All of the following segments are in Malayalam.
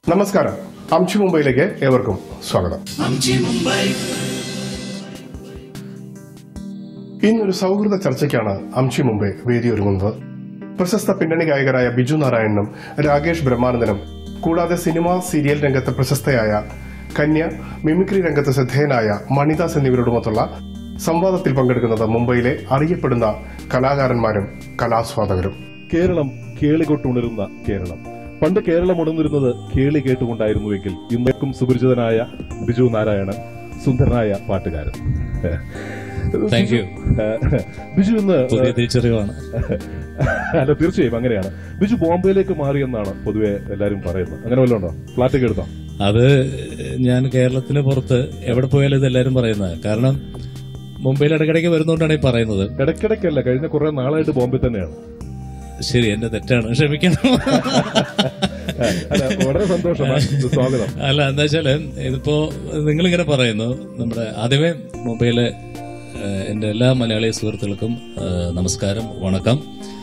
നമസ്കാരം അംശി മുംബൈയിലേക്ക് ഏവർക്കും സ്വാഗതം ഇന്നൊരു സൗഹൃദ ചർച്ചയ്ക്കാണ് അംശി മുംബൈ വേദിയൊരുങ്ങുന്നത് പ്രശസ്ത പിന്നണി ഗായകരായ ബിജു നാരായണനും രാകേഷ് ബ്രഹ്മാനന്ദനും കൂടാതെ സിനിമ സീരിയൽ രംഗത്ത് പ്രശസ്തയായ കന്യ മിമിക്രി രംഗത്ത് ശ്രദ്ധേയനായ മണിദാസ് എന്നിവരോടുമൊത്തുള്ള സംവാദത്തിൽ പങ്കെടുക്കുന്നത് മുംബൈയിലെ അറിയപ്പെടുന്ന കലാകാരന്മാരും കലാസ്വാദകരും കേരളം കേളികൊട്ടുണരുന്ന കേരളം പണ്ട് കേരളം ഉണർന്നിരുന്നത് കേളി കേട്ടുകൊണ്ടായിരുന്നുവെങ്കിൽ ഇന്നേക്കും സുപരിചിതനായ ബിജു നാരായണൻ സുന്ദരനായ പാട്ടുകാരൻ Thank you. ബിജു ഇന്ന് പുതിയ തിരിച്ചറിവാണ് അല്ല തീർച്ചയായും അങ്ങനെയാണ് ബിജു ബോംബെയിലേക്ക് മാറിയെന്നാണ് പൊതുവെ എല്ലാരും പറയുന്നത് അങ്ങനെ വല്ലതും ഉണ്ടോ ഫ്ലാറ്റൊക്കെ എടുത്തോ അത് ഞാൻ കേരളത്തിന് പുറത്ത് എവിടെ പോയാലും ഇത് എല്ലാവരും പറയുന്നത് കാരണം മുംബൈയിൽ ഇടയ്ക്കിടയ്ക്ക് വരുന്നോണ്ടാണ് ഈ പറയുന്നത് ഇടയ്ക്കിടയ്ക്കല്ല കഴിഞ്ഞ കുറെ നാളായിട്ട് ബോംബെ തന്നെയാണ് ശരി എന്റെ തെറ്റാണ് ക്ഷമിക്കണം അല്ല വളരെ സന്തോഷമാണ് സ്വാഗതം അല്ല എന്താ വെച്ചാല് ഇതിപ്പോ നിങ്ങളിങ്ങനെ പറയുന്നു നമ്മുടെ ആദ്യമേ മുംബൈയിലെ ഏഹ്, എന്റെ എല്ലാ മലയാളി സുഹൃത്തുക്കൾക്കും ഏഹ്, നമസ്കാരം വണക്കം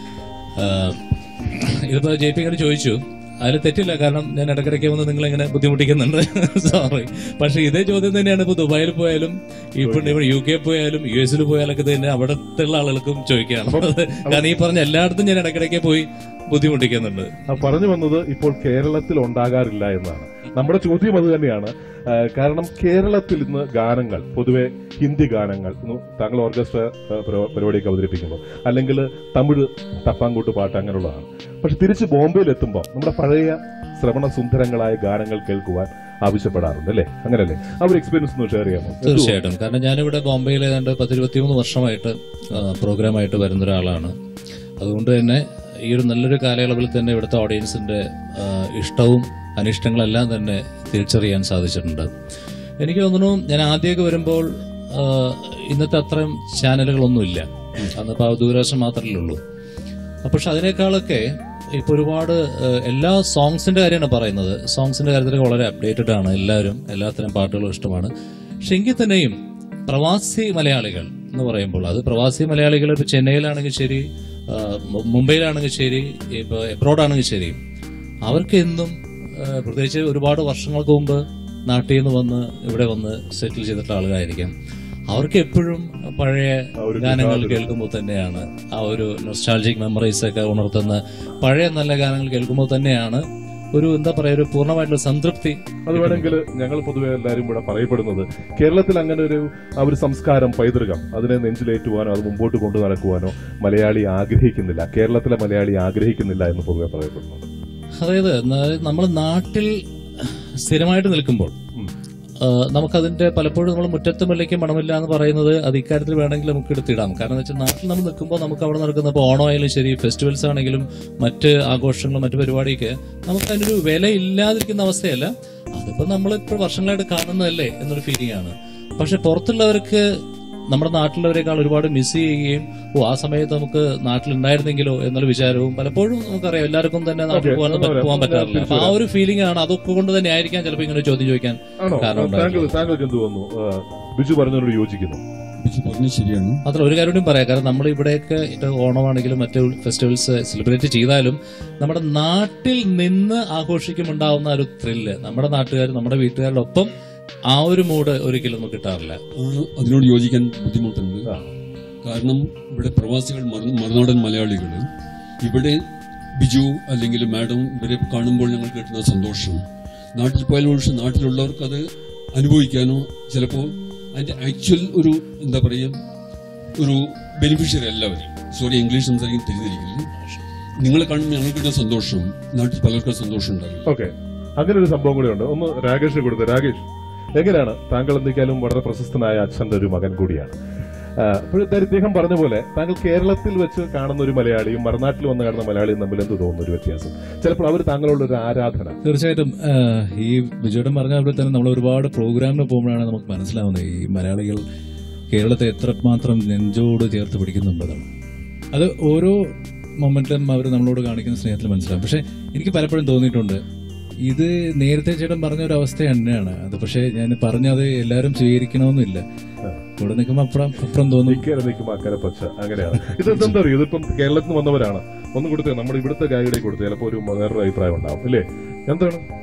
ഏഹ്, ഇതിപ്പോ ജെ പി ഇങ്ങനെ ചോദിച്ചു അതിൽ തെറ്റില്ല കാരണം ഞാൻ ഇടയ്ക്കിടയ്ക്ക് വന്ന് നിങ്ങളിങ്ങനെ ബുദ്ധിമുട്ടിക്കുന്നുണ്ട് സോറി പക്ഷെ ഇതേ ചോദ്യം തന്നെയാണ് ഇപ്പൊ ദുബായിൽ പോയാലും ഇപ്പൊ ഇവിടെ യു കെ പോയാലും യു എസിൽ പോയാലൊക്കെ തന്നെ അവിടത്തെ ഉള്ള ആളുകൾക്കും ചോദിക്കുകയാണ് കാരണം ഈ പറഞ്ഞ എല്ലായിടത്തും ഞാൻ ഇടയ്ക്കിടയ്ക്ക് പോയി ബുദ്ധിമുട്ടിക്കുന്നുണ്ട് ആ പറഞ്ഞു വന്നത് ഇപ്പോൾ കേരളത്തിൽ ഉണ്ടാകാറില്ല എന്നാണ് നമ്മുടെ ചോദ്യം അത് തന്നെയാണ് ആ, കാരണം കേരളത്തിൽ ഇന്ന് ഗാനങ്ങൾ പൊതുവെ ഹിന്ദി ഗാനങ്ങൾ ഇന്ന് താങ്കൾ ഓർക്കസ്ട്ര ആ, പരിപാ- പരിപാടിയൊക്കെ അവതരിപ്പിക്കുമ്പോൾ അല്ലെങ്കിൽ തമിഴ് ടപ്പാങ്കൂട്ട് പാട്ട് അങ്ങനെയുള്ളതാണ് പക്ഷെ തിരിച്ച് ബോംബെയിൽ എത്തുമ്പോൾ നമ്മുടെ പഴയ ശ്രവണ സുന്ദരങ്ങളായ ഗാനങ്ങൾ കേൾക്കുവാൻ ആവശ്യപ്പെടാറുണ്ട് അല്ലേ അങ്ങനെയല്ലേ ആ ഒരു എക്സ്പീരിയൻസ് ഒന്ന് ഷെയർ ചെയ്യാമോ തീർച്ചയായിട്ടും കാരണം ഞാനിവിടെ ബോംബെയിൽ ഏതാണ്ട് പത്തിരുപത്തിമൂന്ന് വർഷമായിട്ട് ആ, പ്രോഗ്രാമായിട്ട് വരുന്ന ഒരാളാണ് അതുകൊണ്ട് തന്നെ ഈ ഒരു നല്ലൊരു കാലയളവിൽ തന്നെ ഇവിടുത്തെ ഓഡിയൻസിന്റെ ആ, ഇഷ്ടവും അനിഷ്ടങ്ങളെല്ലാം തന്നെ തിരിച്ചറിയാൻ സാധിച്ചിട്ടുണ്ട് എനിക്ക് തോന്നുന്നു ഞാൻ ആദ്യമൊക്കെ വരുമ്പോൾ ആ, ഇന്നത്തെ അത്രയും ചാനലുകളൊന്നുമില്ല അന്നിപ്പോൾ ആ ദൂരദർശൻ മാത്രമല്ലേ ഉള്ളൂ പക്ഷെ അതിനേക്കാളൊക്കെ ഇപ്പൊ ഒരുപാട് ഏഹ്, എല്ലാ സോങ്സിന്റെ കാര്യമാണ് പറയുന്നത് സോങ്സിന്റെ കാര്യത്തിലൊക്കെ വളരെ അപ്ഡേറ്റഡ് ആണ് എല്ലാവരും എല്ലാത്തരം പാട്ടുകളും ഇഷ്ടമാണ് പക്ഷെ എങ്കിൽ തന്നെയും പ്രവാസി മലയാളികൾ എന്ന് പറയുമ്പോൾ അത് പ്രവാസി മലയാളികൾ ഇപ്പൊ ചെന്നൈയിലാണെങ്കിൽ ശരി ആ, മു- മുംബൈയിലാണെങ്കിൽ ശരി ഇപ്പൊ എബ്രോഡ് ആണെങ്കിൽ ശരി അവർക്ക് എന്നും ആ, പ്രത്യേകിച്ച് ഒരുപാട് വർഷങ്ങൾക്ക് മുമ്പ് നാട്ടിൽ നിന്ന് വന്ന് ഇവിടെ വന്ന് സെറ്റിൽ ചെയ്തിട്ടുള്ള ആളുകളായിരിക്കാം അവർക്ക് എപ്പോഴും പഴയ ഒരു ഗാനങ്ങൾ കേൾക്കുമ്പോൾ തന്നെയാണ് ആ ഒരു നൊസ്റ്റാൾജിക് മെമ്മറീസ് ഒക്കെ ഉണർത്തുന്ന പഴയ നല്ല ഗാനങ്ങൾ കേൾക്കുമ്പോൾ തന്നെയാണ് ഒരു എന്താ പറയാ ഒരു പൂർണ്ണമായിട്ടുള്ള സംതൃപ്തി അത് വേണമെങ്കിൽ ഞങ്ങൾ പൊതുവെ എല്ലാവരും ഇവിടെ പറയപ്പെടുന്നത് കേരളത്തിൽ അങ്ങനെ ഒരു ആ ഒരു സംസ്കാരം പൈതൃകം അതിനെ നെഞ്ചിലേറ്റുവാനോ അത് മുമ്പോട്ട് കൊണ്ടു നടക്കുവാനോ മലയാളി ആഗ്രഹിക്കുന്നില്ല കേരളത്തിലെ മലയാളി ആഗ്രഹിക്കുന്നില്ല എന്ന് പൊതുവെ പറയപ്പെടുന്നുണ്ട് അതായത് നമ്മൾ നാട്ടിൽ സ്ഥിരമായിട്ട് നിൽക്കുമ്പോൾ ഉം. ആ, നമുക്കതിന്റെ പലപ്പോഴും നമ്മൾ മുറ്റത്ത് മുല്ലയ്ക്ക് മണമില്ല എന്ന് പറയുന്നത് അത് ഇക്കാര്യത്തിൽ വേണമെങ്കിൽ നമുക്ക് എടുത്തിടാം കാരണം എന്ന് വെച്ചാൽ നാട്ടിൽ നമ്മൾ നിൽക്കുമ്പോൾ നമുക്ക് അവിടെ നടക്കുന്ന ഇപ്പോൾ ഓണം ആയാലും ശരി ഫെസ്റ്റിവൽസ് ആണെങ്കിലും മറ്റ് ആഘോഷങ്ങളും മറ്റു പരിപാടിക്ക് നമുക്ക് അതിനൊരു വില ഇല്ലാതിരിക്കുന്ന അവസ്ഥയല്ല അതിപ്പോ നമ്മളിപ്പോൾ വർഷങ്ങളായിട്ട് കാണുന്നതല്ലേ എന്നൊരു ഫീലിംഗ് ആണ് പക്ഷെ പുറത്തുള്ളവർക്ക് നമ്മുടെ നാട്ടിലുള്ളവരെക്കാൾ ഒരുപാട് മിസ് ചെയ്യുകയും ഓ ആ സമയത്ത് നമുക്ക് നാട്ടിലുണ്ടായിരുന്നെങ്കിലോ എന്നുള്ള വിചാരവും പലപ്പോഴും നമുക്കറിയാം എല്ലാവർക്കും തന്നെ നാട്ടിൽ Okay, പോകാൻ അതാ പറയാം. പോകാൻ പറ്റാറില്ല അപ്പൊ ആ തിരിച്ചു ഒരു ഫീലിംഗ് ആണ് അതൊക്കെ കൊണ്ട് തന്നെ ആയിരിക്കാം ചിലപ്പോൾ ഇങ്ങനെ ചോദ്യം ചോദിക്കാൻ ആണോ കാരണം താങ്കൾ ഉണ്ടായിട്ടില്ല. താങ്കൾക്ക് എന്ത് തോന്നുന്നു ആ, ബിജു പറഞ്ഞതിനോട് യോജിക്കുന്നു ബിജു പറഞ്ഞത് ശരിയാണ് മാത്രം ഒരു കാര്യം കൂടി പറയാം കാരണം നമ്മൾ ഇവിടെയൊക്കെ ഇത് ഓണമാണെങ്കിലും മറ്റു ഫെസ്റ്റിവൽസ് സെലിബ്രേറ്റ് ചെയ്താലും നമ്മുടെ നാട്ടിൽ നിന്ന് ആഘോഷിക്കുമുണ്ടാവുന്ന ഒരു ത്രില്ല് നമ്മുടെ നാട്ടുകാർ നമ്മുടെ വീട്ടുകാരുടെ ഒപ്പം ആ ഒരു മൂഡ് ഒരിക്കലും നമുക്ക് കിട്ടാറില്ല ആ, അതിനോട് യോജിക്കാൻ ബുദ്ധിമുട്ടുണ്ട് ആ. കാരണം ഇവിടെ പ്രവാസികൾ മറ- മറുനാടൻ മലയാളികൾ ഇവിടെ ബിജു അല്ലെങ്കിൽ മാഡം ഇവരെ കാണുമ്പോൾ ഞങ്ങൾക്ക് കിട്ടുന്ന സന്തോഷം നാട്ടിൽ പോയാൽ പക്ഷെ നാട്ടിലുള്ളവർക്ക് അത് അനുഭവിക്കാനോ ചിലപ്പോൾ അതിന്റെ ആക്ച്വൽ ഒരു എന്താ പറയുക ഒരു ബെനിഫിഷ്യറി എല്ലാവരും സോറി ഇംഗ്ലീഷ് സംസാരിക്കാൻ തിരിഞ്ഞിരിക്കില്ല നിങ്ങളെ കാണുമ്പോൾ ഞങ്ങൾക്ക് കിട്ടുന്ന സന്തോഷം നാട്ടിൽ പലർക്കും സന്തോഷം ഉണ്ടാവില്ല ഓക്കെ അങ്ങനെ ഒരു സംഭവം കൂടി ഉണ്ട് ഒന്ന് രാകേഷ് കൊടുത്ത് രാകേഷ് എങ്ങനെയാണ് താങ്കൾ എന്തെങ്കിലും വളരെ പ്രശസ്തനായ അച്ഛന്റെ ഒരു മകൻ കൂടിയാണ് ആ, ഇപ്പോഴത്തെ ഇദ്ദേഹം പറഞ്ഞ പോലെ താങ്കൾ കേരളത്തിൽ വെച്ച് കാണുന്ന ഒരു മലയാളിയും മറുനാട്ടിൽ വന്ന് കാണുന്ന മലയാളിയും തമ്മിൽ എന്ത് തോന്നുന്നു ഒരു വ്യത്യാസം ചിലപ്പോൾ അവർ താങ്കളുടെ ഒരു ആരാധന തീർച്ചയായിട്ടും ആഹ്, ഈ വിജയുടെ പറഞ്ഞ പോലെ തന്നെ നമ്മൾ ഒരുപാട് പ്രോഗ്രാമിന് പോകുമ്പോഴാണ് നമുക്ക് മനസ്സിലാവുന്നത് ഈ മലയാളികൾ കേരളത്തെ എത്രമാത്രം നെഞ്ചോട് ചേർത്ത് പിടിക്കുന്നുണ്ടെന്നാണ് അത് ഓരോ മൊമെന്റിലും അവർ നമ്മളോട് കാണിക്കുന്ന സ്നേഹത്തിൽ മനസ്സിലാവും പക്ഷെ എനിക്ക് പലപ്പോഴും തോന്നിയിട്ടുണ്ട് ഇത് നേരത്തെ ചേട്ടൻ പറഞ്ഞ ഒരു അവസ്ഥ തന്നെയാണ് അത് പക്ഷേ ഞാൻ പറഞ്ഞത് എല്ലാവരും സ്വീകരിക്കണമെന്നില്ല ഇവിടെ നിൽക്കുമ്പോൾ അപ്പുറം അപ്പുറം തോന്നും ഇക്കരെ നിൽക്കും അക്കരെ പച്ച അങ്ങനെയാണ് ഇത് എന്താ അറിയോ ഇതിപ്പം കേരളത്തിൽ നിന്ന് വന്നവരാണ് ഒന്ന് കൊടുത്തേ നമ്മുടെ ഇവിടുത്തെ ഗായികളെ കൊടുത്തേ ചിലപ്പോൾ ഒരു വേറൊരു അഭിപ്രായം ഉണ്ടാവും അല്ലേ എന്താണ്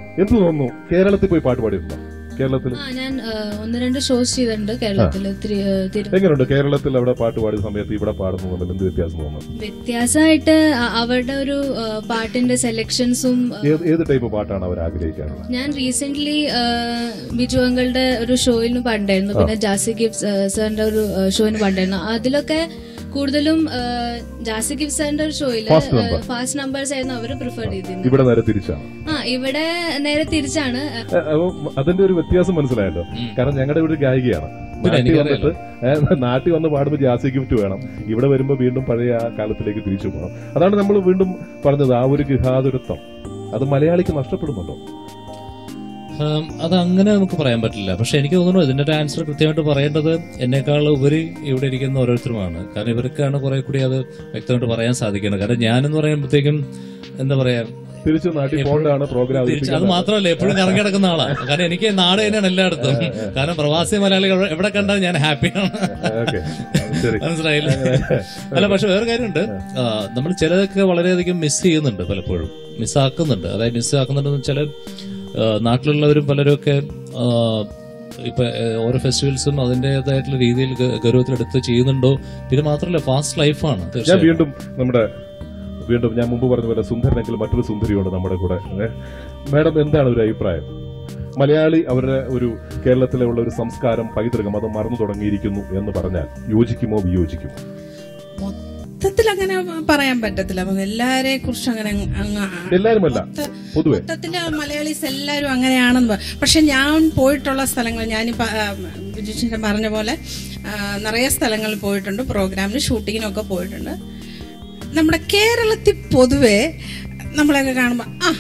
എന്ത് തോന്നുന്നു കേരളത്തിൽ പോയി പാട്ട് പാടിയിട്ടുണ്ടോ കേരളത്തിൽ ആ ഞാൻ ആ, ഒന്ന് രണ്ട് ഷോസ് ചെയ്തിട്ടുണ്ട് കേരളത്തില് തിരു- ആ, തിരു- എങ്ങനെയുണ്ട് കേരളത്തിൽ അവിടെ പാട്ട് പാടിയ സമയത്ത് ഇവിടെ പാടുന്നു തമ്മിൽ എന്ത് വ്യത്യാസം തോന്നുന്നു വ്യത്യാസമായിട്ട് അ- അവരുടെ ഒരു ആ, പാട്ടിന്റെ സെലക്ഷൻസും ആ, ഏത് ഏത് ടൈപ്പ് പാട്ടാണ് അവർ ആഗ്രഹിക്കാറുള്ളത് ഞാൻ റീസെന്റ് ബിജു അങ്കളുടെ ഒരു ഷോയിന് പണ്ടായിരുന്നു പിന്നെ ജാസി ഗിഫ്റ്റ് സാറിന്റെ ഒരു ആ, ഷോയിന് പണ്ടായിരുന്നു അതിലൊക്കെ കൂടുതലും ആ, ജാസി ഗിഫ്റ്റ് സാറിന്റെ ഒരു ഷോയില് Fast number. ഫാസ്റ്റ് നമ്പേഴ്സ് ആയിരുന്നു അവർ പ്രിഫർ ചെയ്തിരുന്നത് ഇവിടെ നേരെ തിരിച്ചാണ് ആ ഇവിടെ നേരെ തിരിച്ചാണ് ഏ, അപ്പൊ അതിന്റെ ഒരു വ്യത്യാസം മനസ്സിലായല്ലോ കാരണം ഞങ്ങളുടെ ഇവിടെ ഒരു ഗായികയാണ് പിന്നെ നാട്ടിൽ എനിക്കറിയാലോ. വന്നിട്ട് ഏ, നാട്ടിൽ വന്ന് പാടുമ്പോൾ ജാസി ഗിഫ്റ്റ് വേണം ഇവിടെ വരുമ്പോൾ വീണ്ടും പഴയ ആ കാലത്തിലേക്ക് തിരിച്ചു പോകണം അതാണ് നമ്മൾ വീണ്ടും പറഞ്ഞത് ആ ഒരു ഗൃഹാതുരത്വം അത് മലയാളിക്ക് നഷ്ടപ്പെടുന്നുണ്ടോ ഉം, അത് അങ്ങനെ നമുക്ക് പറയാൻ പറ്റില്ല പക്ഷെ എനിക്ക് തോന്നുന്നു ഇതിന്റെ ഒരു ആൻസർ കൃത്യമായിട്ട് പറയേണ്ടത് എന്നെക്കാൾ ഉപരി ഇവിടെ ഇരിക്കുന്ന ഓരോരുത്തരുമാണ് കാരണം ഇവർക്കാണ് കുറെ കൂടി അത് വ്യക്തമായിട്ട് പറയാൻ സാധിക്കുന്നത് കാരണം ഞാനെന്ന് പറയുമ്പോഴത്തേക്കും എന്താ പറയാ തിരിച്ച് നാട്ടിൽ പോകേണ്ടതാണ് പ്രോഗ്രാം തിരിച്ച് അത് മാത്രമല്ല എപ്പോഴും കറങ്ങി കിടക്കുന്ന ആളാണ് കാരണം എനിക്ക് നാട് തന്നെയാണ് എല്ലായിടത്തും കാരണം പ്രവാസി മലയാളികൾ എവിടെ- എവിടെ കണ്ടാലും ഞാൻ ഹാപ്പിയാണ് ഓക്കെ ശരി മനസ്സിലായില്ലേ അല്ല പക്ഷെ വേറെ കാര്യമുണ്ട് നമ്മൾ ചിലതൊക്കെ വളരെയധികം മിസ് ചെയ്യുന്നുണ്ട് പലപ്പോഴും മിസ്സാക്കുന്നുണ്ട് അതായത് മിസ്സാക്കുന്നുണ്ടെന്ന് വെച്ചാൽ നാട്ടിലുള്ളവരും പലരുമൊക്കെ ആ, ഇപ്പൊ ആ, ഓരോ ഫെസ്റ്റിവൽസും അതിൻ്റെതായിട്ടുള്ള രീതിയിൽ ഗ- ഗൗരവത്തിലെടുത്ത് ചെയ്യുന്നുണ്ടോ പിന്നെ മാത്രമല്ല ഫാസ്റ്റ് ലൈഫാണ് ഞാൻ തീർച്ചയായും വീണ്ടും നമ്മുടെ വീണ്ടും ഞാൻ മുമ്പ് പറഞ്ഞ പോലെ സുന്ദരനെങ്കിൽ മറ്റൊരു സുന്ദരിയുണ്ട് നമ്മുടെ കൂടെ ഏ? മാഡം എന്താണ് ഒരു അഭിപ്രായം മലയാളി അവരുടെ ഒരു കേരളത്തിലെ ഉള്ള ഒരു സംസ്കാരം പൈതൃകം അത് മറന്നു തുടങ്ങിയിരിക്കുന്നു എന്ന് പറഞ്ഞാൽ യോജിക്കുമോ വിയോജിക്കുമോ മൊത്തത്തിൽ അങ്ങനെ പറയാൻ പറ്റത്തില്ല നമുക്ക് എല്ലാരെ കുറിച്ച് അങ്ങനെ അങ്ങ് എല്ലാരുമല്ല മൊത്ത- പൊതുവെ മൊത്തത്തില് മലയാളീസ് എല്ലാവരും അങ്ങനെയാണെന്ന് പറ- പക്ഷെ ഞാൻ പോയിട്ടുള്ള സ്ഥലങ്ങൾ ഞാൻ ബിജുചേട്ടൻ പറഞ്ഞ പോലെ ആ, നിറയെ സ്ഥലങ്ങളിൽ പോയിട്ടുണ്ട് പ്രോഗ്രാമിന് ഷൂട്ടിങ്ങിനൊക്കെ പോയിട്ടുണ്ട് നമ്മുടെ കേരളത്തിൽ പൊതുവെ നമ്മളെയൊക്കെ കാണുമ്പോൾ ആ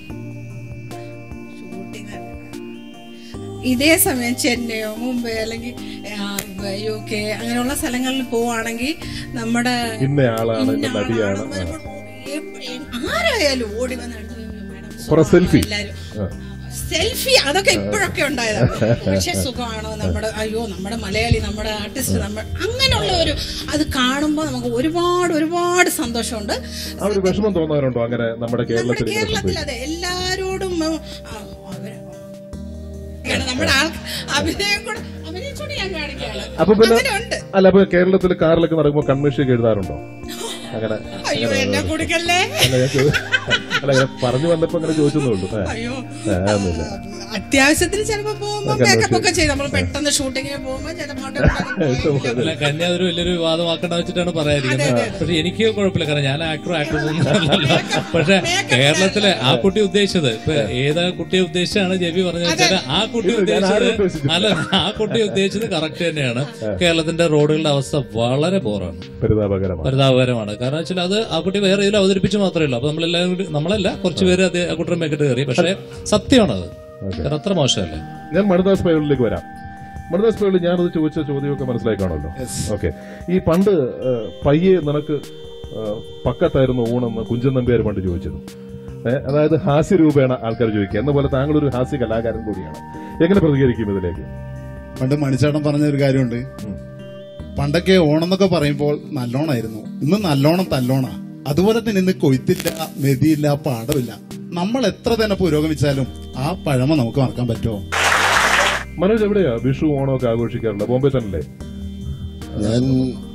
ഷൂട്ടിങ് ഇതേ സമയം ചെന്നൈയോ മുംബൈ അല്ലെങ്കിൽ യു കെ അങ്ങനെയുള്ള സ്ഥലങ്ങളിൽ പോവാണെങ്കിൽ നമ്മുടെ ഇന്ന ആളാണ് ഇന്ന ഇന്ന നടിയാണ് ആളാണ് വരുമ്പോൾ എപ്പ- ആരായാലും ഓടി വന്നിട്ട് "മാഡം, കുറെ സുഖമാണോ?" selfie. എല്ലാരും. ആ. സെൽഫി അതൊക്കെ ഇപ്പോഴൊക്കെ ഉണ്ടായതാണ് പക്ഷെ സുഖമാണോ നമ്മുടെ അയ്യോ നമ്മുടെ മലയാളി നമ്മുടെ ആർട്ടിസ്റ്റ് നമ്മൾ അങ്ങനെയുള്ള ഒരു അത് കാണുമ്പോൾ നമുക്ക് ഒരുപാട് ഒരുപാട് സന്തോഷമുണ്ട് ആ ഒരു വിഷമം തോന്നാറുണ്ടോ അങ്ങനെ നമ്മുടെ നമ്മുടെ കേരളത്തിൽ ഇങ്ങനെ കേരളത്തിൽ സംഭവിക്കും അതെ എല്ലാരോടും ഉം, ആ, അവര് കാരണം നമ്മുടെ ആൾ അഭിനയം കൂടെ അഭിനയം കൂടെ ഞാൻ കാണിക്കുകയാണ് അപ്പൊ പിന്നെ അങ്ങനെ ഉണ്ട് അല്ല അപ്പൊ കേരളത്തിൽ കാറിലൊക്കെ നടക്കുമ്പോൾ കൺവെൻഷൻ എഴുതാറുണ്ടോ അങ്ങനെ അയ്യോ എന്നെ കൊടുക്കല്ലേ അല്ല ഞാൻ ചോ- അല്ല ഞാൻ പറഞ്ഞു വന്നപ്പോ അങ്ങനെ ചോദിച്ചതേ ഉള്ളൂ ഏ. അയ്യോ ഏ, ഒന്നുമില്ല അത്യാവശ്യത്തിന് ചിലപ്പോ പോകുമ്പോ ഒക്കെ മേക്കപ്പ് ഒക്കെ ചെയ്ത് നമ്മൾ പെട്ടെന്ന് ഷൂട്ടിങ്ങിന് പോകുമ്പോ ചിലപ്പോ അല്ല കന്യ അതൊരു വലിയൊരു വിവാദമാക്കേണ്ട വെച്ചിട്ടാണ് പറയാതിരിക്കുന്നത് പക്ഷെ എനിക്ക് കുഴപ്പമില്ല കാരണം ഞാൻ ആക്ടർ ആക്ട്രസ് ഒന്നും അല്ലല്ലോ പക്ഷെ കേരളത്തിലെ ആ കുട്ടി ഉദ്ദേശിച്ചത് ഇപ്പൊ ഏതാ കുട്ടിയെ ഉദ്ദേശിച്ചാണ് ജെബി പറഞ്ഞത് വെച്ചാൽ ആ കുട്ടി ഇത് ഞാൻ ആരും ഉദ്ദേശിച്ചത് ഉദ്ദേശിച്ചില്ല. അല്ല ആ കുട്ടി ഉദ്ദേശിച്ചത് കറക്റ്റ് തന്നെയാണ് കേരളത്തിന്റെ റോഡുകളുടെ അവസ്ഥ വളരെ ബോറാണ് പരിതാപകരമാണ് പരിതാപകരമാണ് കാരണം വെച്ചാൽ അത് ആ കുട്ടി വേറെ ഇതിൽ അവതരിപ്പിച്ച് മാത്രമേ ഉള്ളൂ അപ്പൊ നമ്മളെല്ലാവരും കൂടി നമ്മളല്ല കുറച്ച് പേര് അത് ആ കുട്ടിയുടെ മേക്കിട്ട് കയറി പക്ഷെ സത്യമാണത് കാരണം അത്ര മോശമല്ലേ ഞാൻ മണിദാസ് പൈലിലേക്ക് വരാം മണിദാസ് പൈലി ഞാനത് ചോദിച്ച ചോദ്യമൊക്കെ മനസ്സിലായി കാണുമല്ലോ ഓക്കെ ഈ പണ്ട് ഏ, പയ്യെ നിനക്ക് ഏ, പക്കത്തായിരുന്നു ഊണെന്ന് കുഞ്ചൻ നമ്പ്യാർ പണ്ട് ചോദിച്ചിരുന്നു ഏ, അതായത് ഹാസ്യരൂപേണ ആൾക്കാർ ചോദിക്കുക എന്ന പോലെ താങ്കളൊരു ഹാസ്യ കലാകാരൻ കൂടിയാണ് എങ്ങനെ പ്രതികരിക്കും ഇതിലേക്ക് പണ്ട് മണിച്ചേട്ടൻ പറഞ്ഞ ഒരു കാര്യമുണ്ട് പണ്ടൊക്കെ ഓണം എന്നൊക്കെ പറയുമ്പോൾ നല്ലോണായിരുന്നു ഇന്ന് നല്ലോണം തല്ലോണ അതുപോലെ തന്നെ ഇന്ന് കൊയ്ത്തില്ല മെതിയില്ല പാടമില്ല നമ്മൾ എത്ര തന്നെ പുരോഗമിച്ചാലും ആ പഴമ നമുക്ക് മറക്കാൻ പറ്റുമോ മനോജ് എവിടെയാ വിഷു ഓണമൊക്കെ ആഘോഷിക്കാറുണ്ട് ബോംബെ തന്നെയല്ലേ ഞാൻ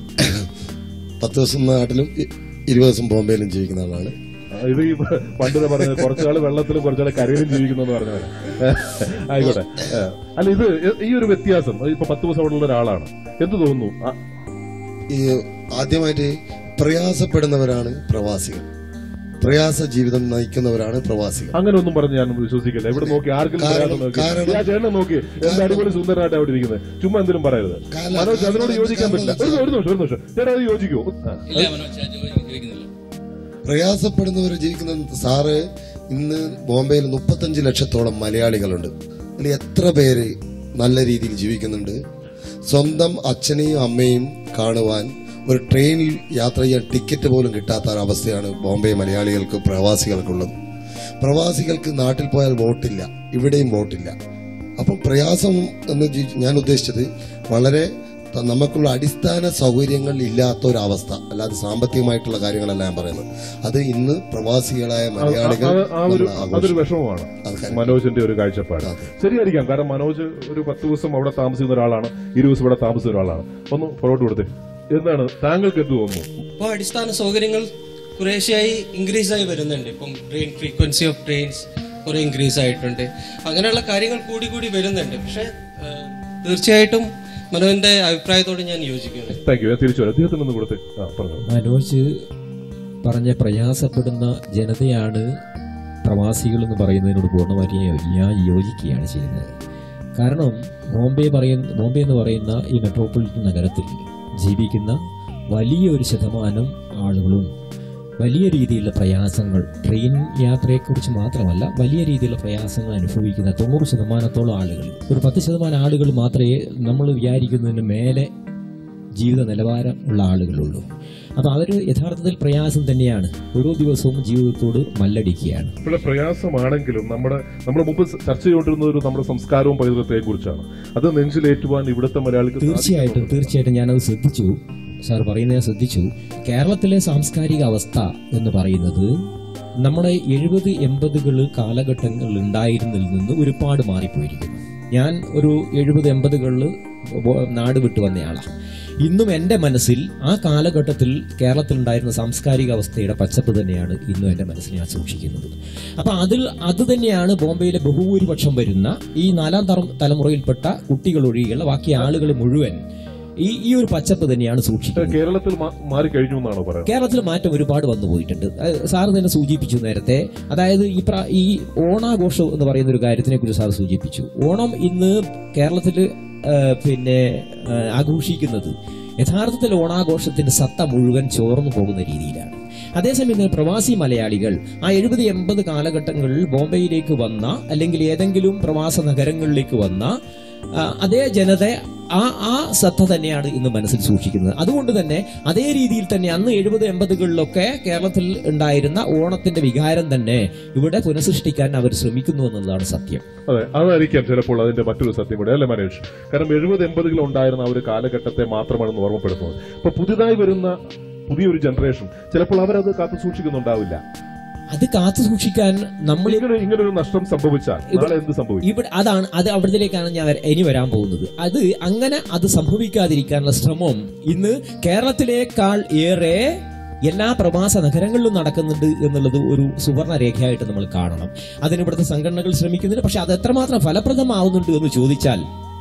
പത്ത് ദിവസം നാട്ടിലും ഇ- ഇരുപത് ദിവസം ബോംബെയിലും ജീവിക്കുന്ന ആളാണ് ആ, ഇത് ഈ പണ്ട് പറഞ്ഞത് കുറച്ചാള് വെള്ളത്തിലും കുറച്ചാള് കരയിലും ജീവിക്കുന്നു എന്ന് പറഞ്ഞ പോലെ ആയിക്കോട്ടെ ഏ, അല്ല ഇത് ഈ ഒരു വ്യത്യാസം ഇപ്പൊ പത്ത് ദിവസം അവിടെ ഉള്ള ഒരാളാണ് എന്ത് തോന്നുന്നു ആ, ഈ ആദ്യമായിട്ട് പ്രയാസപ്പെടുന്നവരാണ് പ്രവാസികൾ പ്രയാസ ജീവിതം നയിക്കുന്നവരാണ് പ്രവാസികൾ അങ്ങനെ ഒന്നും പറഞ്ഞ് ഞാൻ വിശ്വസിക്കില്ല എവിടെ നോക്കി ആർക്കും കാരണം- പ്രയാസം നോക്കി കാരണം- ആ ചേട്ടനെ നോക്കി എന്ത് അടിപൊളി സുന്ദരനായിട്ട് അവിടെ ഇരിക്കുന്നത് ചുമ്മാ എന്തെങ്കിലും പറയരുത് കാരണം- മനോജ് അതിനോട് കാരണം- യോജിക്കാൻ പറ്റില്ല ഒരു ഒരു നിമിഷം ഒരു നിമിഷം ചേട്ടാ അത് യോജിക്കോ ഇല്ല മനോജ് ഞാൻ ചോദി- ചോദിക്കുന്നില്ല പ്രയാസപ്പെടുന്നവർ ജീവിക്കുന്ന സാറ് ഇന്ന് ബോംബെയിൽ മുപ്പത്തഞ്ച് ലക്ഷത്തോളം മലയാളികളുണ്ട് അതിൽ എത്ര പേര് നല്ല രീതിയിൽ ജീവിക്കുന്നുണ്ട് സ്വന്തം അച്ഛനെയും അമ്മയും കാണുവാൻ ഒരു ട്രെയിനിൽ യാത്ര ചെയ്യാൻ ടിക്കറ്റ് പോലും കിട്ടാത്ത ഒരവസ്ഥയാണ് ബോംബെ മലയാളികൾക്ക് പ്രവാസികൾക്കുള്ളത് പ്രവാസികൾക്ക് നാട്ടിൽ പോയാൽ വോട്ടില്ല ഇവിടെയും വോട്ടില്ല അപ്പം പ്രയാസം എന്ന് ജി- ഞാൻ ഉദ്ദേശിച്ചത് വളരെ ത- നമുക്കുള്ള അടിസ്ഥാന സൗകര്യങ്ങൾ ഇല്ലാത്ത ഒരു അവസ്ഥ അല്ലാതെ സാമ്പത്തികമായിട്ടുള്ള കാര്യങ്ങളല്ല ഞാൻ പറയുന്നത് അത് ഇന്ന് പ്രവാസികളായ മലയാളികൾ അത് ആ ഒരു നമ്മൾ അതൊരു ആഘോഷിക്കും. വിഷമമാണ് അത് കാര്യം. മനോജിന്റെ ഒരു കാഴ്ചപ്പാട് ശരിയായിരിക്കാം കാരണം മനോജ് ഒരു പത്ത് ദിവസം അവിടെ താമസിക്കുന്ന ഒരാളാണ് ഇരുപത് ദിവസം ഇവിടെ താമസിക്കുന്ന ഒരാളാണ് ഒന്ന് പുറകോട്ട് കൊടുത്തേ എന്താണ് താങ്കൾക്ക് എന്ത് തോന്നുന്നു ഇപ്പോൾ അടിസ്ഥാന സൗകര്യങ്ങൾ കുറേശ്ശെയായി ഇൻക്രീസ് ആയി വരുന്നുണ്ട് ഇപ്പം ട്രെയിൻ ഫ്രീക്വൻസി ഓഫ് ട്രെയിൻസ് കുറെ ഇൻക്രീസ് ആയിട്ടുണ്ട് അങ്ങനെയുള്ള കാര്യങ്ങൾ കൂടി കൂടി വരുന്നുണ്ട് പക്ഷേ ഏഹ്, തീർച്ചയായിട്ടും മനോന്റെ അഭിപ്രായത്തോട് ഞാൻ യോജിക്കുന്നു താങ്ക് യു ഞാൻ തിരിച്ചു വരാം അദ്ദേഹത്തിന് ഒന്ന് കൊടുത്തേ ആ പറഞ്ഞു മനോജ് പറഞ്ഞ പ്രയാസപ്പെടുന്ന ജനതയാണ് പ്രവാസികൾ എന്ന് പറയുന്നതിനോട് പൂർണ്ണമായിട്ട് ഞാൻ- ഞാൻ യോജിക്കുകയാണ് ചെയ്യുന്നത് കാരണം ബോംബെ പറയുന്ന ബോംബെ എന്ന് പറയുന്ന ഈ മെട്രോപൊളിറ്റൻ നഗരത്തിൽ ജീവിക്കുന്ന വലിയൊരു ശതമാനം ആളുകളും വലിയ രീതിയിലുള്ള പ്രയാസങ്ങൾ ട്രെയിൻ യാത്രയെക്കുറിച്ച് മാത്രമല്ല വലിയ രീതിയിലുള്ള പ്രയാസങ്ങൾ അനുഭവിക്കുന്ന തൊണ്ണൂറ് ശതമാനത്തോളം ആളുകൾ ഒരു പത്ത് ശതമാനം ആളുകൾ മാത്രമേ നമ്മൾ വിചാരിക്കുന്നതിന് മേലെ ജീവിത നിലവാരം ഉള്ള ആളുകളുള്ളൂ അപ്പോൾ അവർ യഥാർത്ഥത്തിൽ പ്രയാസം തന്നെയാണ് ഓരോ ദിവസവും ജീവിതത്തോട് മല്ലടിക്കുകയാണ് ഇവിടെ പ്രയാസമാണെങ്കിലും നമ്മുടെ നമ്മൾ മുമ്പ് ചർച്ച ചെയ്തുകൊണ്ടിരുന്ന ഒരു നമ്മുടെ സംസ്കാരവും പൈതൃകത്തെ കുറിച്ചാണ് അത് നെഞ്ചിലേറ്റുവാൻ ഇവിടുത്തെ മലയാളിക്ക് തീർച്ചയായിട്ടും സാധിക്കുന്നുണ്ട്. തീർച്ചയായിട്ടും ഞാനത് ശ്രദ്ധിച്ചു സാർ പറയുന്നത് ഞാൻ ശ്രദ്ധിച്ചു കേരളത്തിലെ സാംസ്കാരിക അവസ്ഥ എന്ന് പറയുന്നത് നമ്മുടെ എഴുപത് എൺപതുകൾ കാലഘട്ടങ്ങളിൽ ഉണ്ടായിരുന്നതിൽ നിന്ന് ഒരുപാട് മാറിപ്പോയിരിക്കുന്നു ഞാൻ ഒരു എഴുപത് എൺപതുകളിൽ നാട് വിട്ടു വന്നയാളാണ് ഇന്നും എൻ്റെ മനസ്സിൽ ആ കാലഘട്ടത്തിൽ കേരളത്തിലുണ്ടായിരുന്ന സാംസ്കാരിക അവസ്ഥയുടെ പച്ചപ്പ് തന്നെയാണ് ഇന്നും എൻ്റെ മനസ്സിൽ ഞാൻ സൂക്ഷിക്കുന്നത് അപ്പൊ അതിൽ അത് തന്നെയാണ് ബോംബെയിലെ ബഹുഭൂരിപക്ഷം വരുന്ന ഈ നാലാം തറ- തലമുറയിൽപ്പെട്ട കുട്ടികൾ ഒഴികെയുള്ള ബാക്കി ആളുകൾ മുഴുവൻ ഈ ഈ ഒരു പച്ചപ്പ് തന്നെയാണ് സൂക്ഷിക്കുന്നത് കേരളത്തിൽ മാ- മാറിക്കഴിഞ്ഞു എന്നാണോ പറയുന്നത് കേരളത്തിൽ മാറ്റം ഒരുപാട് വന്നു പോയിട്ടുണ്ട് അത് സാറ് തന്നെ സൂചിപ്പിച്ചു നേരത്തെ അതായത് ഈ പ്ര ഈ ഓണാഘോഷം എന്ന് പറയുന്ന ഒരു കാര്യത്തിനെ കുറിച്ച് സാർ സൂചിപ്പിച്ചു ഓണം ഇന്ന് കേരളത്തിൽ പിന്നെ ആ, ആഘോഷിക്കുന്നത് യഥാർത്ഥത്തിൽ ഓണാഘോഷത്തിന്റെ സത്ത മുഴുവൻ ചോർന്നു പോകുന്ന രീതിയിലാണ് അതേസമയം ഇന്ന് പ്രവാസി മലയാളികൾ ആ എഴുപത് എൺപത് കാലഘട്ടങ്ങളിൽ ബോംബെയിലേക്ക് വന്ന അല്ലെങ്കിൽ ഏതെങ്കിലും പ്രവാസ നഗരങ്ങളിലേക്ക് വന്ന ആ, അതേ ജനത ആ ആ ശ്രദ്ധ തന്നെയാണ് ഇന്ന് മനസ്സിൽ സൂക്ഷിക്കുന്നത് അതുകൊണ്ട് തന്നെ അതേ രീതിയിൽ തന്നെ അന്ന് എഴുപത് എൺപതുകളിലൊക്കെ കേരളത്തിൽ ഉണ്ടായിരുന്ന ഓണത്തിന്റെ വികാരം തന്നെ ഇവിടെ പുനഃസൃഷ്ടിക്കാൻ അവർ ശ്രമിക്കുന്നു എന്നുള്ളതാണ് സത്യം അതെ അതായിരിക്കാം ചിലപ്പോൾ അതിന്റെ മറ്റൊരു സത്യം കൂടെ അല്ലേ മനേഷ് കാരണം എഴുപത് എൺപതുകളിൽ ഉണ്ടായിരുന്ന ആ ഒരു കാലഘട്ടത്തെ മാത്രമാണ് ഓർമ്മപ്പെടുത്തുന്നത് ഇപ്പൊ പുതിയതായി വരുന്ന പുതിയൊരു ജനറേഷൻ ചിലപ്പോൾ അവരത് കാത്തു സൂക്ഷിക്കുന്നുണ്ടാവില്ല അത് കാത്തു സൂക്ഷിക്കാൻ നമ്മൾ ഇങ്ങനെ ഇങ്ങനൊരു നഷ്ടം സംഭവിച്ചാൽ നാളെ എന്ത് സംഭവിക്കും ഇവിടെ അതാണ് അത് അവിടത്തിലേക്കാണ് ഞാൻ വര- ഇനി വരാൻ പോകുന്നത് അത് അങ്ങനെ അത് സംഭവിക്കാതിരിക്കാനുള്ള ശ്രമം ഇന്ന് കേരളത്തിലേക്കാൾ ഏറെ എല്ലാ പ്രവാസ നഗരങ്ങളിലും നടക്കുന്നുണ്ട് എന്നുള്ളത് ഒരു സുവർണ രേഖയായിട്ട് നമ്മൾ കാണണം അതിന് ഇവിടുത്തെ സംഘടനകൾ ശ്രമിക്കുന്നുണ്ട് പക്ഷെ അത് എത്രമാത്രം ഫലപ്രദമാവുന്നുണ്ട് എന്ന് ചോദിച്ചാൽ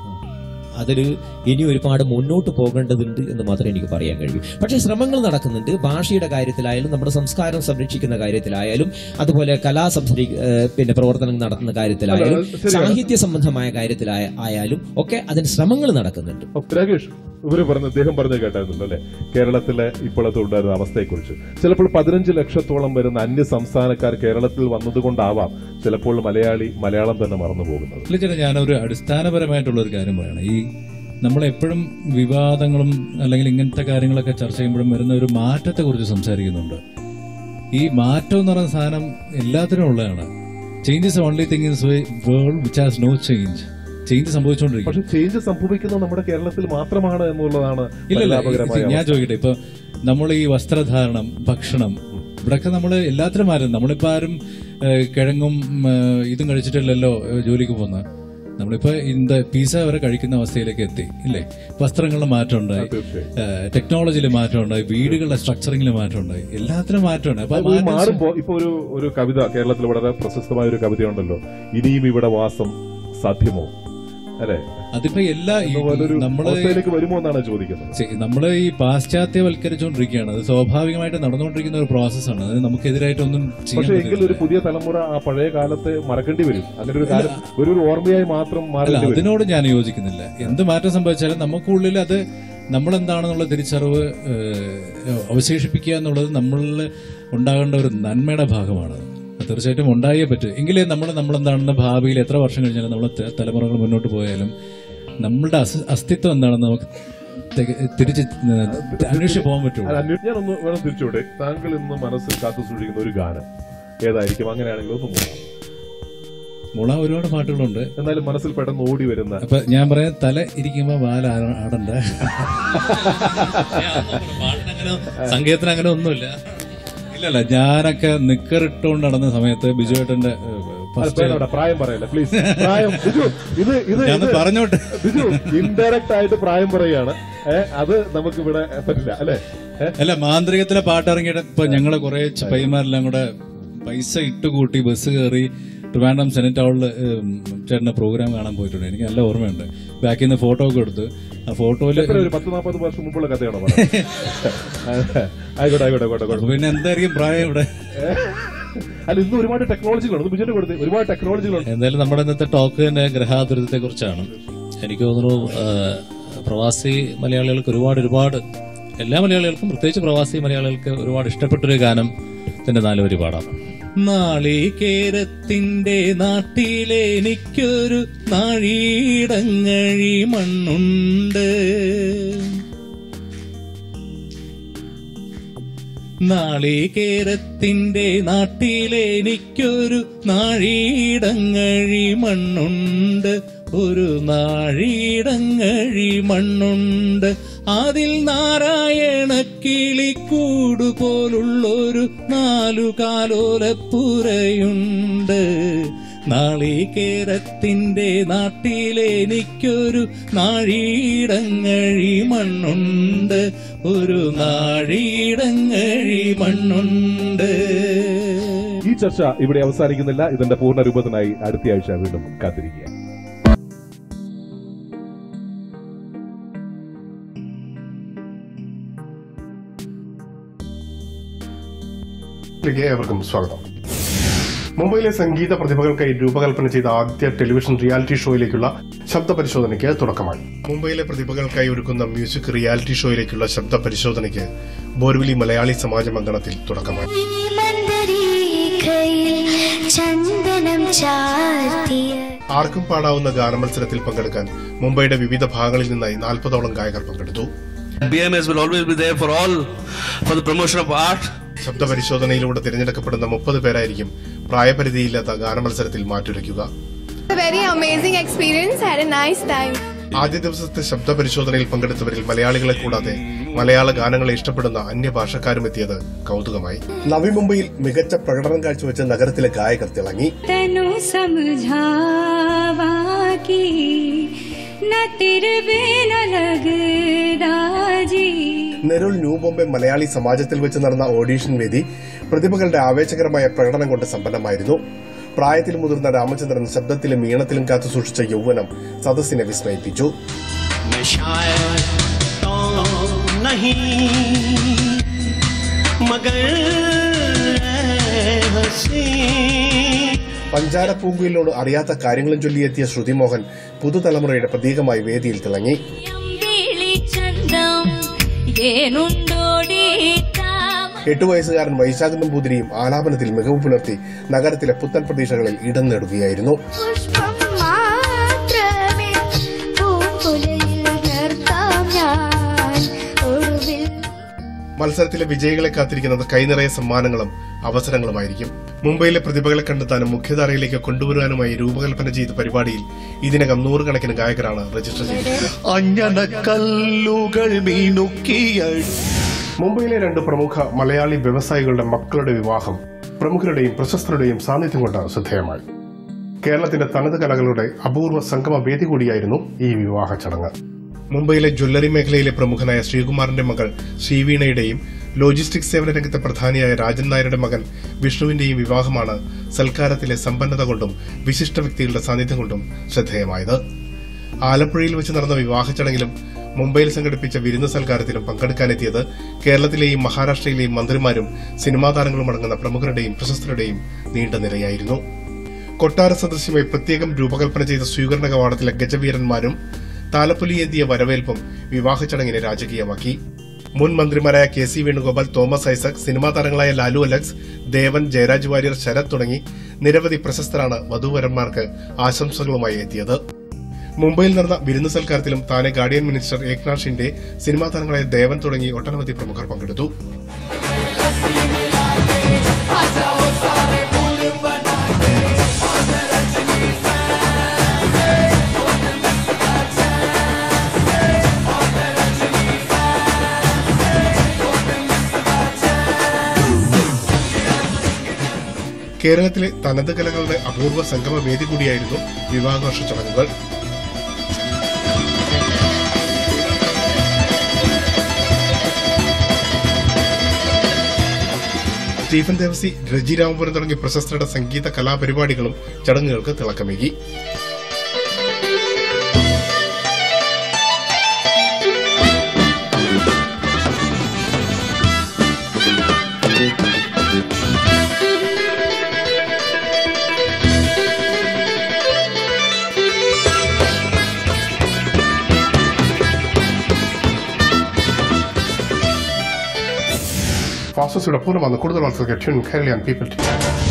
അതിൽ ഇനി ഒരുപാട് മുന്നോട്ട് പോകേണ്ടതുണ്ട് എന്ന് മാത്രമേ എനിക്ക് പറയാൻ കഴിയൂ പക്ഷേ ശ്രമങ്ങൾ നടക്കുന്നുണ്ട് ഭാഷയുടെ കാര്യത്തിലായാലും നമ്മുടെ സംസ്കാരം സംരക്ഷിക്കുന്ന കാര്യത്തിലായാലും അതുപോലെ കലാ സംസരി ഏഹ് പിന്നെ പ്രവർത്തനം നടത്തുന്ന കാര്യത്തിലായാലും അല്ല, ശരിയാണ്. സാഹിത്യ സംബന്ധമായ കാര്യത്തിലായ ആയാലും ഒക്കെ അതിന് ശ്രമങ്ങൾ നടക്കുന്നുണ്ട് ഓ, രാകേഷ് ഇവര് പറഞ്ഞ അദ്ദേഹം പറഞ്ഞത് കേട്ടായിരുന്നല്ലോ അല്ലെ കേരളത്തിലെ ഇപ്പോഴത്തെ ഉണ്ടായിരുന്ന അവസ്ഥയെക്കുറിച്ച് ചിലപ്പോൾ പതിനഞ്ച് ലക്ഷത്തോളം വരുന്ന അന്യ സംസ്ഥാനക്കാർ കേരളത്തിൽ വന്നതുകൊണ്ടാവാം ചിലപ്പോൾ മലയാളി മലയാളം തന്നെ മറന്നു പോകുന്നത് ഇല്ല ചേട്ടാ ഞാനൊരു അടിസ്ഥാനപരമായിട്ടുള്ള ഒരു കാര്യം പറയണം ഈ നമ്മളെപ്പോഴും വിവാദങ്ങളും അല്ലെങ്കിൽ ഇങ്ങനത്തെ കാര്യങ്ങളൊക്കെ ചർച്ച ചെയ്യുമ്പോഴും വരുന്ന ഒരു മാറ്റത്തെ കുറിച്ച് സംസാരിക്കുന്നുണ്ട് ഈ മാറ്റം എന്ന് പറയുന്ന സാധനം എല്ലാത്തിനും ഉള്ളതാണ് change is only thing in world which has no change change സംഭവിച്ചുകൊണ്ടിരിക്കും പക്ഷെ ചേഞ്ച് സംഭവിക്കുന്നത് നമ്മുടെ കേരളത്തിൽ മാത്രമാണ് എന്നുള്ളതാണ് ഇല്ലല്ല പരിതാപകരമായ ഇത് ഞാൻ അവസ്ഥ. ചോദിക്കട്ടെ ഇപ്പൊ നമ്മൾ ഈ വസ്ത്രധാരണം ഭക്ഷണം ഇവിടൊക്കെ നമ്മൾ എല്ലാത്തിനും മാറും നമ്മളിപ്പോ ആരും ഏഹ്, കിഴങ്ങും ഏഹ്, ഇതും കഴിച്ചിട്ടല്ലല്ലോ ഏഹ്, ജോലിക്ക് പോകുന്നത് നമ്മളിപ്പോ ഇന്ത പിസ വരെ കഴിക്കുന്ന അവസ്ഥയിലേക്ക് എത്തി ഇല്ലേ വസ്ത്രങ്ങളുടെ മാറ്റം ഉണ്ടായി തീർച്ചയായും. ടെക്നോളജിയിൽ മാറ്റം ഉണ്ടായി വീടുകളുടെ സ്ട്രക്ചറിംഗിൽ മാറ്റം ഉണ്ടായി എല്ലാത്തിനും മാറ്റമുണ്ട് അപ്പൊ ആ അത് ഈ മാറ്റം മാറുമ്പോ ഇപ്പൊ ഒരു ഒരു കവിത കേരളത്തിൽ വളരെ പ്രശസ്തമായ ഒരു കവിതയുണ്ടല്ലോ ഇനിയും ഇവിടെ വാസം സാധ്യമോ അല്ലെ അതിപ്പോ എല്ലാ ഈ- അതുപോലൊരു നമ്മള് അവസ്ഥയിലേക്ക് വരുമോ എന്നാണ് ചോദിക്കുന്നത് ശരി, നമ്മള് ഈ പാശ്ചാത്യവൽക്കരിച്ചുകൊണ്ടിരിക്കുകയാണ് അത് സ്വാഭാവികമായിട്ട് നടന്നുകൊണ്ടിരിക്കുന്ന ഒരു പ്രോസസ്സാണ് അത് നമുക്കെതിരായിട്ടൊന്നും ചെയ്യാൻ പക്ഷെ എങ്കിൽ പറ്റില്ല ഒരു പുതിയ തലമുറ ആ പഴയ കാലത്തെ മറക്കേണ്ടി വരും അങ്ങനെ ഒരു കാലം ഒരു ഒരു ഓർമ്മയായി മാത്രം അല്ല മാറേണ്ടി വരും അതിനോട് ഞാൻ യോജിക്കുന്നില്ല എന്ത് മാറ്റം സംഭവിച്ചാലും നമുക്കുള്ളിൽ അത് നമ്മളെന്താണെന്നുള്ള തിരിച്ചറിവ് ഏഹ്, അവശേഷിപ്പിക്കുക എന്നുള്ളത് നമ്മളിൽ ഉണ്ടാകേണ്ട ഒരു നന്മയുടെ ഭാഗമാണ് അത് തീർച്ചയായിട്ടും ഉണ്ടായേ പറ്റൂ എങ്കിലേ നമ്മൾ നമ്മളെന്താണെന്ന് ഭാവിയിൽ എത്ര വർഷം കഴിഞ്ഞാലും നമ്മൾ തലമുറകൾ മുന്നോട്ട് പോയാലും നമ്മളുടെ അസ്- അസ്തിത്വം എന്താണെന്ന് നമുക്ക് തിക- തിരിച്ച് അന്വേഷിച്ച് പോകാൻ പറ്റുള്ളൂ അത് അന്വേ- ഞാനൊന്ന് വേണം തിരിച്ചുവിടെ താങ്കൾ ഇന്ന് മനസ്സിൽ കാത്തു സൂക്ഷിക്കുന്ന ഒരു ഗാനം ഏതായിരിക്കും അങ്ങനെയാണെങ്കിൽ ഒന്ന് നോക്കാം മുള ഒരുപാട് പാട്ടുകളുണ്ട് എന്നാലും മനസ്സിൽ പെട്ടെന്ന് ഓടി വരുന്ന അപ്പൊ ഞാൻ പറയാം തല ഇരിക്കുമ്പോ വാല ആട- ആടണ്ട പാട്ടിനങ്ങനെ സംഗീതത്തിന് അങ്ങനെ ഒന്നുമില്ല ഇല്ലല്ല ഞാനൊക്കെ നിക്കറിട്ടുകൊണ്ട് നടന്ന സമയത്ത് ബിജുവേട്ടന്റെ അത് വേണ്ട, പ്രായം പറയല്ല പ്ലീസ് പ്രായം ബിജു ഇത് ഇത് ഞാൻ ഇത് പറഞ്ഞോട്ടെ ബിജു ഇൻഡയറക്റ്റ് ആയിട്ട് പ്രായം പറയാണ് ഏ, അത് നമുക്ക് ഇവിടെ പറ്റില്ല അല്ലെ അല്ല മാന്ത്രികത്തിലെ പാട്ട് ഇറങ്ങിയിട്ട് ഇപ്പൊ ഞങ്ങള് കുറെ പയ്യന്മാരെല്ലാം കൂടെ പൈസ ഇട്ടുകൂട്ടി ബസ് കയറി ട്രിവാൻഡ്രം സെനറ്റ് ഹാളിൽ ചേട്ടന്റെ പ്രോഗ്രാം കാണാൻ പോയിട്ടുണ്ട് എനിക്ക് നല്ല ഓർമ്മയുണ്ട് ബാക്കിൽ നിന്ന് ഫോട്ടോ ഒക്കെ എടുത്ത് ആ ഫോട്ടോയില് എത്ര ഒരു പത്ത് നാൽപ്പത് വർഷം മുമ്പുള്ള കഥയാണോ പറയുന്നത്? ആയിക്കോട്ടെ ആയിക്കോട്ടെ ആയിക്കോട്ടെ അപ്പൊ പിന്നെ എന്തായിരിക്കും പ്രായം ഇവിടെ ഏ? അല്ല ഇന്ന് ഒരുപാട് ടെക്നോളജികളുണ്ട് ബിജുവിന്റെ കൊടുത്ത് ഒരുപാട് ടെക്നോളജികളുണ്ട് എന്തായാലും നമ്മുടെ ഇന്നത്തെ ടോക്ക് തന്നെ ഗ്രഹാതുരത്തെ കുറിച്ചാണ് എനിക്ക് തോന്നുന്നു ആ, പ്രവാസി മലയാളികൾക്ക് ഒരുപാട് ഒരുപാട് എല്ലാ മലയാളികൾക്കും പ്രത്യേകിച്ച് പ്രവാസി മലയാളികൾക്ക് ഒരുപാട് ഇഷ്ടപ്പെട്ടൊരു ഗാനം തന്നെ നാലുവരി പാടാം നാളികേരത്തിന്റെ നാട്ടിലെ എനിക്കൊരു നാഴീടങ്ങഴി മണ്ണുണ്ട് നാളികേരത്തിന്റെ നാട്ടിലെ എനിക്കൊരു നാഴീടങ്ങഴി മണ്ണുണ്ട് ഒരു നാഴീടങ്ങഴി മണ്ണുണ്ട് അതിൽ നാരായണ കിളിക്കൂട് പോലുള്ളൊരു നാലു കാലോലപ്പുരയുണ്ട് നാളികേരത്തിന്റെ നാട്ടിലെ എനിക്കൊരു നാഴീടങ്ങഴി മണ്ണുണ്ട് ഒരു നാഴീടങ്ങഴി മണ്ണുണ്ട് ഈ ചർച്ച ഇവിടെ അവസാനിക്കുന്നില്ല ഇതിന്റെ പൂർണ്ണ രൂപത്തിനായി അടുത്ത ആഴ്ച വീണ്ടും കാത്തിരിക്കുക ിലേക്ക് ഏവർക്കും സ്വാഗതം മുംബൈയിലെ സംഗീത പ്രതിഭകൾക്കായി രൂപകൽപ്പന ചെയ്ത ആദ്യ ടെലിവിഷൻ റിയാലിറ്റി ഷോയിലേക്കുള്ള ശബ്ദ പരിശോധനയ്ക്ക് തുടക്കമായി മുംബൈയിലെ പ്രതിഭകൾക്കായി ഒരുക്കുന്ന മ്യൂസിക് റിയാലിറ്റി ഷോയിലേക്കുള്ള ശബ്ദ പരിശോധനയ്ക്ക് ബോർവിലി മലയാളി സമാജം അങ്കണത്തിൽ തുടക്കമായി മന്ദരീഖയിൽ ചന്ദനം ചാർത്തിയ ആർക്കും പാടാവുന്ന ഗാനമത്സരത്തിൽ പങ്കെടുക്കാൻ മുംബൈയുടെ വിവിധ ഭാഗങ്ങളിൽ നിന്നായി നാൽപ്പതോളം ഗായകർ പങ്കെടുത്തു BMS will always be there for all for the promotion of art. ശബ്ദ പരിശോധനയിലൂടെ തിരഞ്ഞെടുക്കപ്പെടുന്ന മുപ്പത് പേരായിരിക്കും പ്രായപരിധിയില്ലാത്ത ഗാനമത്സരത്തിൽ മാറ്റുരയ്ക്കുക A very amazing experience. Had a nice time. ആദ്യ ദിവസത്തെ ശബ്ദ പരിശോധനയിൽ പങ്കെടുത്തവരിൽ മലയാളികളെ കൂടാതെ മലയാള ഗാനങ്ങളെ ഇഷ്ടപ്പെടുന്ന അന്യഭാഷക്കാരും എത്തിയത് കൗതുകമായി നവി മുംബൈയിൽ മികച്ച പ്രകടനം കാഴ്ചവെച്ച നഗരത്തിലെ ഗായകർ തിളങ്ങി तनु समझावा की न तेरे बिना लगदा जी നെരുൾ ന്യൂ ബോംബെ മലയാളി സമാജത്തിൽ വെച്ച് നടന്ന ഓഡീഷൻ വേദി പ്രതിഭകളുടെ ആവേശകരമായ പ്രകടനം കൊണ്ട് സമ്പന്നമായിരുന്നു പ്രായത്തിൽ മുതിർന്ന രാമചന്ദ്രൻ ശബ്ദത്തിലും ഈണത്തിലും കാത്തു സൂക്ഷിച്ച യൗവനം സദസ്സിനെ വിസ്മയിപ്പിച്ചു मैं शायद तो नहीं मगर हसी പഞ്ചാര പൂങ്കുയിലോട് അറിയാത്ത കാര്യങ്ങളും ചൊല്ലിയെത്തിയ ശ്രുതിമോഹൻ പുതുതലമുറയുടെ പ്രതീകമായി വേദിയിൽ തിളങ്ങി ಬಿಳಿ ಚಂದಂ ಏನುಂಡೋಡಿ ತಾಮ എട്ടു വയസ്സുകാരൻ വൈശാഖ് നമ്പൂതിരിയും ആലാപനത്തിൽ മികവ് പുലർത്തി നഗരത്തിലെ പുത്തൻ പ്രതീക്ഷകളിൽ ഇടം നേടുകയായിരുന്നു പുഷ്പം മാത്രമേ പൂങ്കുലയിൽ നിർത്താം ഞാൻ ഒടുവിൽ മത്സരത്തിലെ വിജയികളെ കാത്തിരിക്കുന്നത് കൈനിറയ സമ്മാനങ്ങളും അവസരങ്ങളുമായിരിക്കും മുംബൈയിലെ പ്രതിഭകളെ കണ്ടെത്താനും മുഖ്യധാരയിലേക്ക് കൊണ്ടുവരാനുമായി രൂപകൽപ്പന ചെയ്ത പരിപാടിയിൽ ഇതിനകം നൂറുകണക്കിന് ഗായകരാണ് രജിസ്റ്റർ ചെയ്തത് അഞ്ഞനക്കല്ലുകൾ മീനുക്കിയ മുംബൈയിലെ രണ്ട് പ്രമുഖ മലയാളി വ്യവസായികളുടെ മക്കളുടെ വിവാഹം പ്രമുഖരുടെയും പ്രശസ്തരുടെയും സാന്നിധ്യം കൊണ്ട് ശ്രദ്ധേയമായി കേരളത്തിന്റെ തനത് കലകളുടെ അപൂർവ സംഗമ വേദി കൂടിയായിരുന്നു ഈ വിവാഹ ചടങ്ങ് മുംബൈയിലെ ജ്വല്ലറി മേഖലയിലെ പ്രമുഖനായ ശ്രീകുമാറിന്റെ മകൾ ശ്രീവീണയുടെയും ലോജിസ്റ്റിക്സ് സേവന രംഗത്തെ പ്രധാനിയായ രാജൻ നായരുടെ മകൻ വിഷ്ണുവിന്റെയും വിവാഹമാണ് സൽക്കാരത്തിലെ സമ്പന്നത കൊണ്ടും വിശിഷ്ട വ്യക്തികളുടെ സാന്നിധ്യം കൊണ്ടും ശ്രദ്ധേയമായത് ആലപ്പുഴയിൽ വെച്ച് നടന്ന വിവാഹ ചടങ്ങിലും മുംബൈയിൽ സംഘടിപ്പിച്ച വിരുന്ന് സൽക്കാരത്തിലും പങ്കെടുക്കാനെത്തിയത് കേരളത്തിലെയും മഹാരാഷ്ട്രയിലെയും മന്ത്രിമാരും സിനിമാ താരങ്ങളും അടങ്ങുന്ന പ്രമുഖരുടെയും പ്രശസ്തരുടെയും നീണ്ട നിരയായിരുന്നു കൊട്ടാര സദൃശ്യമായി പ്രത്യേകം രൂപകൽപ്പന ചെയ്ത സ്വീകരണ കവാടത്തിലെ ഗജവീരന്മാരും താലപ്പൊലിയേന്തിയ വരവേൽപ്പും വിവാഹ ചടങ്ങിനെ രാജകീയമാക്കി മുൻ മന്ത്രിമാരായ കെ സി വേണുഗോപാൽ തോമസ് ഐസക് സിനിമാ താരങ്ങളായ ലാലു അലക്സ് ദേവൻ ജയരാജ് വാര്യർ ശരത് തുടങ്ങി നിരവധി പ്രശസ്തരാണ് വധൂവരന്മാർക്ക് ആശംസകളുമായി എത്തിയത് മുംബൈയിൽ നടന്ന വിരുന്ന് സൽക്കാരത്തിലും താനെ ഗാർഡിയൻ മിനിസ്റ്റർ ഏക്നാഥ് ഷിൻഡെ സിനിമാ താരങ്ങളായ ദേവൻ തുടങ്ങി ഒട്ടനവധി പ്രമുഖർ പങ്കെടുത്തു കേരളത്തിലെ തനത് കലകളുടെ അപൂർവ സംഗമ വേദി കൂടിയായിരുന്നു വിവാഹഘോഷ ചടങ്ങുകൾ സ്റ്റീഫൻ ദേവസി രജി രാമപുരം തുടങ്ങിയ പ്രശസ്തരുടെ സംഗീത കലാപരിപാടികളും ചടങ്ങുകൾക്ക് തിളക്കമേകി ഫാസ്റ്റോസിയുടെ പൂർണ്ണമാണ് കൂടുതൽ വാർത്തകൾ ട്യൂൺ കേരളിയൻ പീപ്പിൾ ടി